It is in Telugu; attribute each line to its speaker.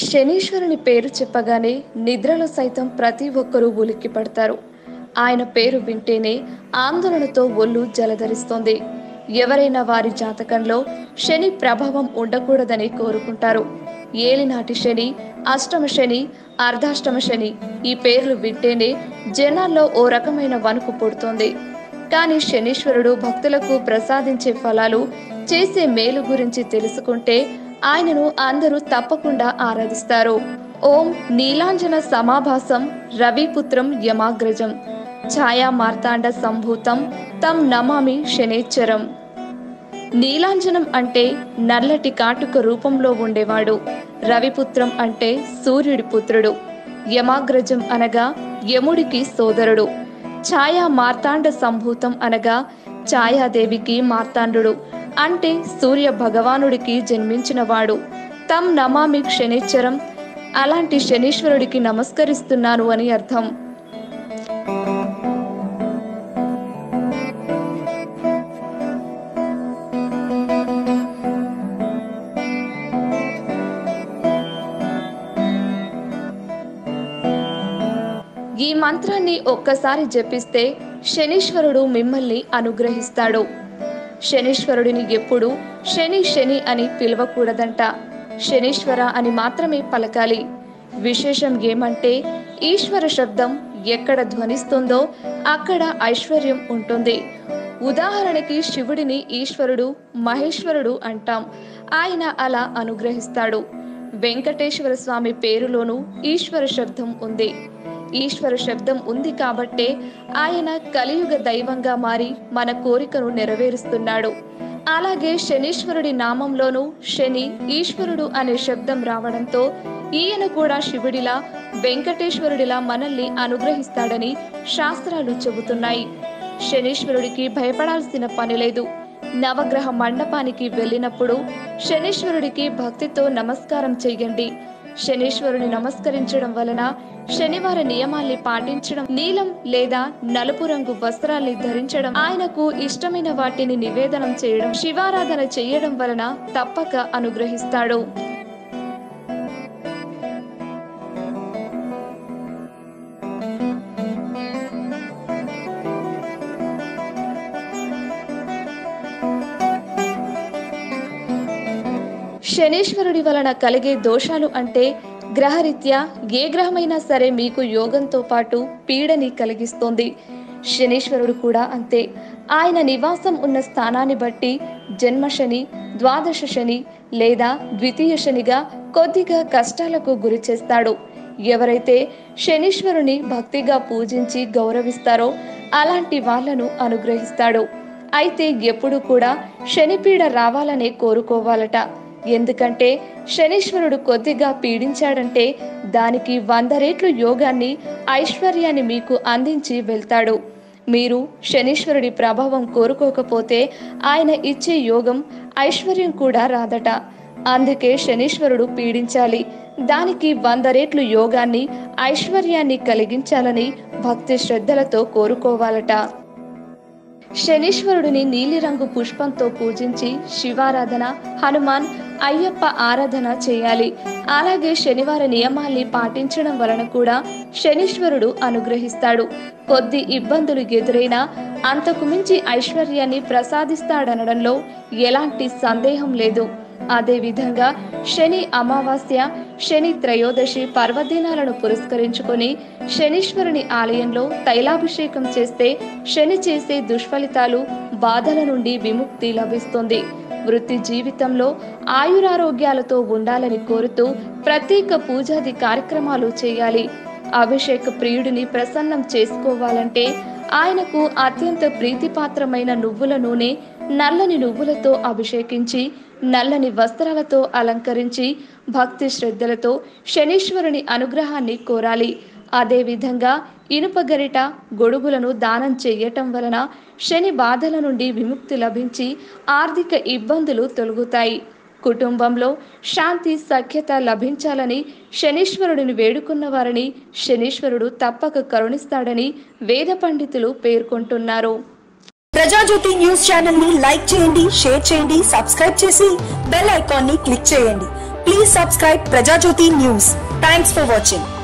Speaker 1: శనీశ్వరుని పేరు చెప్పగానే నిద్రలో సైతం ప్రతి ఒక్కరూ ఉలిక్కి పడతారు ఆయన పేరు వింటేనే ఆందోళనతో ఒళ్ళు జలధరిస్తోంది ఎవరైనా వారి జాతకంలో శని ప్రభావం ఉండకూడదని కోరుకుంటారు ఏలినాటి శని అష్టమ శని అర్ధాష్టమ శని ఈ పేర్లు వింటేనే జనాల్లో ఓ రకమైన వణుకు పుడుతోంది కానీ శనీశ్వరుడు భక్తులకు ప్రసాదించే ఫలాలు చేసే మేలు గురించి తెలుసుకుంటే ఆయనను అందరూ తప్పకుండా ఆరాధిస్తారు ఓం నీలాంజన సమాభాసం రవిపుత్రం యమాగ్రజం ఛాయా మార్తాండ సంభూతం తం నమామి శనేశ్వరం నీలాంజనం అంటే నల్లటి కాటుక రూపంలో ఉండేవాడు రవిపుత్రం అంటే సూర్యుడి పుత్రుడు యమాగ్రజం అనగా యముడికి సోదరుడు ఛాయా మార్తాండ సంభూతం అనగా ఛాయాదేవికి మార్తాండు అంటే సూర్య భగవానుడికి జన్మించినవాడు తం నమామి శనిశ్వరం అలాంటి శనీశ్వరుడికి నమస్కరిస్తున్నాను అని అర్థం ఈ మంత్రాన్ని ఒక్కసారి జపిస్తే శనీశ్వరుడు మిమ్మల్ని అనుగ్రహిస్తాడు శనీశ్వరుడిని ఎప్పుడు శని శని అని పిలవకూడదంట శనీశ్వర అని మాత్రమే పలకాలి విశేషం ఏమంటే ఈశ్వర శబ్దం ఎక్కడ ధ్వనిస్తుందో అక్కడ ఐశ్వర్యం ఉంటుంది ఉదాహరణకి శివుడిని ఈశ్వరుడు మహేశ్వరుడు అంటాం ఆయన అలా అనుగ్రహిస్తాడు వెంకటేశ్వర స్వామి పేరులోనూ ఈశ్వర శబ్దం ఉంది ఈశ్వర శబ్దం ఉంది కాబట్టే ఆయన కలియుగ దైవంగా మారి మన కోరికను నెరవేరుస్తున్నాడు అలాగే శనీశ్వరుడి నామంలోనూ శని ఈశ్వరుడు అనే శబ్దం రావడంతో ఈయన కూడా శివుడిలా వెంకటేశ్వరుడిలా మనల్ని అనుగ్రహిస్తాడని శాస్త్రాలు చెబుతున్నాయి శనీశ్వరుడికి భయపడాల్సిన పని లేదు నవగ్రహ మండపానికి వెళ్ళినప్పుడు శనీశ్వరుడికి భక్తితో నమస్కారం చెయ్యండి శనీశ్వరుని నమస్కరించడం వలన శనివార నియమాల్ని పాటించడం నీలం లేదా నలుపు రంగు వస్త్రాల్ని ధరించడం ఆయనకు ఇష్టమైన వాటిని నివేదనం చేయడం శివారాధన చేయడం వలన తప్పక అనుగ్రహిస్తాడు శనీశ్వరుడి వలన కలిగే దోషాలు అంటే గ్రహరీత్యా ఏ గ్రహమైనా సరే మీకు యోగంతో పాటు పీడని కలిగిస్తోంది శనీశ్వరుడు కూడా అంతే ఆయన నివాసం ఉన్న స్థానాన్ని బట్టి జన్మ శని ద్వాదశ శని లేదా ద్వితీయ శనిగా కొద్దిగా కష్టాలకు గురి చేస్తాడు ఎవరైతే శనీశ్వరుని భక్తిగా పూజించి గౌరవిస్తారో అలాంటి వాళ్లను అనుగ్రహిస్తాడు అయితే ఎప్పుడు కూడా శనిపీడ రావాలనే కోరుకోవాలట ఎందుకంటే శనీశ్వరుడు కొద్దిగా పీడించాడంటే దానికి వంద రెట్లు యోగాన్ని ఐశ్వర్యాన్ని మీకు అందించి వెళ్తాడు మీరు శనీశ్వరుడి ప్రభావం కోరుకోకపోతే ఆయన ఇచ్చే యోగం ఐశ్వర్యం కూడా రాదట అందుకే శనీశ్వరుడు పీడించాలి దానికి వంద రెట్లు యోగాన్ని ఐశ్వర్యాన్ని కలిగించాలని భక్తి శ్రద్ధలతో కోరుకోవాలట శనీశ్వరుడిని నీలిరంగు పుష్పంతో పూజించి శివారాధన హనుమాన్ అయ్యప్ప ఆరాధన చేయాలి అలాగే శనివార నియమాల్ని పాటించడం వలన కూడా శనీశ్వరుడు అనుగ్రహిస్తాడు కొద్ది ఇబ్బందులు ఎదురైనా అంతకు మించి ఐశ్వర్యాన్ని ప్రసాదిస్తాడనడంలో ఎలాంటి సందేహం లేదు అదేవిధంగా శని అమావాస్య శని త్రయోదశి పర్వదినాలను పురస్కరించుకొని శనీశ్వరుని ఆలయంలో తైలాభిషేకం చేస్తే శని చేసే దుష్ఫలితాలు బాధల నుండి విముక్తి లభిస్తుంది వృత్తి జీవితంలో ఆయురారోగ్యాలతో ఉండాలని కోరుతూ ప్రత్యేక పూజాది కార్యక్రమాలు చేయాలి అభిషేక ప్రియుడిని ప్రసన్నం చేసుకోవాలంటే ఆయనకు అత్యంత ప్రీతిపాత్రమైన నువ్వుల నూనె నల్లని నువ్వులతో అభిషేకించి నల్లని వస్త్రాలతో అలంకరించి భక్తి శ్రద్ధలతో శనీశ్వరుని అనుగ్రహాన్ని కోరాలి అదేవిధంగా ఇనుప గరిట గొడుగులను దానం చెయ్యటం వలన శని బాధల నుండి విముక్తి లభించి ఆర్థిక ఇబ్బందులు తొలగుతాయి కుటుంబంలో శాంతి సఖ్యత లభించాలని శనీశ్వరుడిని వేడుకున్న వారిని శనీశ్వరుడు తప్పక కరుణిస్తాడని వేద పండితులు పేర్కొంటున్నారు
Speaker 2: ప్రజాజ్యోతి న్యూస్ ఛానల్ ని లైక్ చేయండి షేర్ చేయండి సబ్స్క్రైబ్ చేసి బెల్ ఐకాన్ ని క్లిక్ చేయండి please subscribe Prajajyothi news thanks for watching